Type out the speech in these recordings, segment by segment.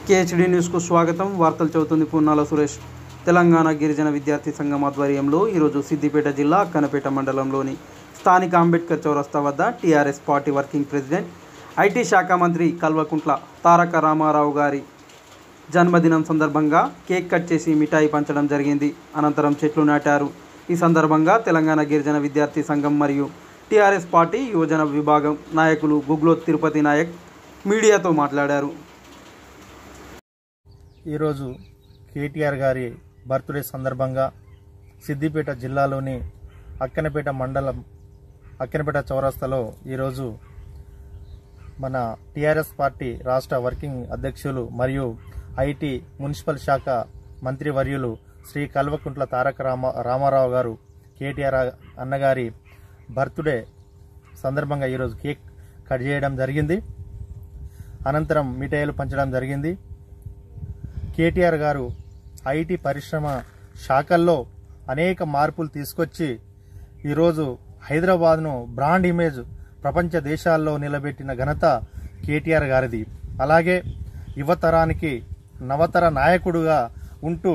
KHD న్యూస్కు స్వాగతం వార్తలు చదువుతుంది పూర్ణాల సురేష్ తెలంగాణ గిరిజన విద్యార్థి సంఘం ఆధ్వర్యంలో ఈరోజు సిద్దిపేట జిల్లా కనపేట మండలంలోని స్థానిక అంబేద్కర్ చౌరస్తా వద్ద TRS party working president IT శాఖ మంత్రి కల్వకుంట్ల తారక రామారావు గారి జన్మదినం సందర్భంగా కేక్ కట్ చేసి మిఠాయి పంచడం జరిగింది అనంతరం చెట్లు నాటారు ఈ సందర్భంగా తెలంగాణ గిరిజన విద్యార్థి సంఘం మరియు టీఆర్ఎస్ పార్టీ యువజన విభాగం నాయకులు గుగ్లో తిరుపతి నాయక్ మీడియాతో మాట్లాడారు ఈరోజు కేటీఆర్ గారి బర్త్డే సందర్భంగా సిద్దిపేట జిల్లాలోని అక్కనపేట మండలం అక్కనపేట చౌరస్తాలో ఈరోజు మన టీఆర్ఎస్ పార్టీ రాష్ట్ర వర్కింగ్ అధ్యక్షులు మరియు ఐటీ మున్సిపల్ శాఖ మంత్రివర్యులు శ్రీ కల్వకుంట్ల తారక రామ రామారావు గారు కేటీఆర్ అన్నగారి బర్త్డే సందర్భంగా ఈరోజు కేక్ కట్ చేయడం జరిగింది అనంతరం మిఠాయిలు పంచడం జరిగింది కేటీఆర్ గారు ఐటీ పరిశ్రమ శాఖల్లో అనేక మార్పులు తీసుకొచ్చి ఈరోజు హైదరాబాద్ను బ్రాండ్ ఇమేజ్ ప్రపంచ దేశాల్లో నిలబెట్టిన ఘనత కేటీఆర్ గారిది అలాగే యువతరానికి నవతర నాయకుడుగా ఉంటూ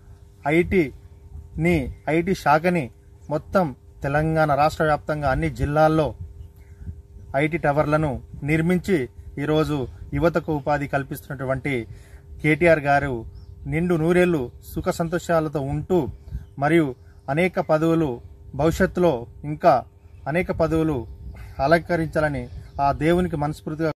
ఐటీని ఐటీ శాఖని మొత్తం తెలంగాణ రాష్ట్ర వ్యాప్తంగా అన్ని జిల్లాల్లో ఐటీ టవర్లను నిర్మించి ఈరోజు యువతకు ఉపాధి కల్పిస్తున్నటువంటి కేటీఆర్ గారు నిండు నూరేళ్లు సుఖ సంతోషాలతో ఉంటూ మరియు అనేక పదవులు భవిష్యత్తులో ఇంకా అనేక పదవులు అలంకరించాలని ఆ దేవునికి మనస్ఫూర్తిగా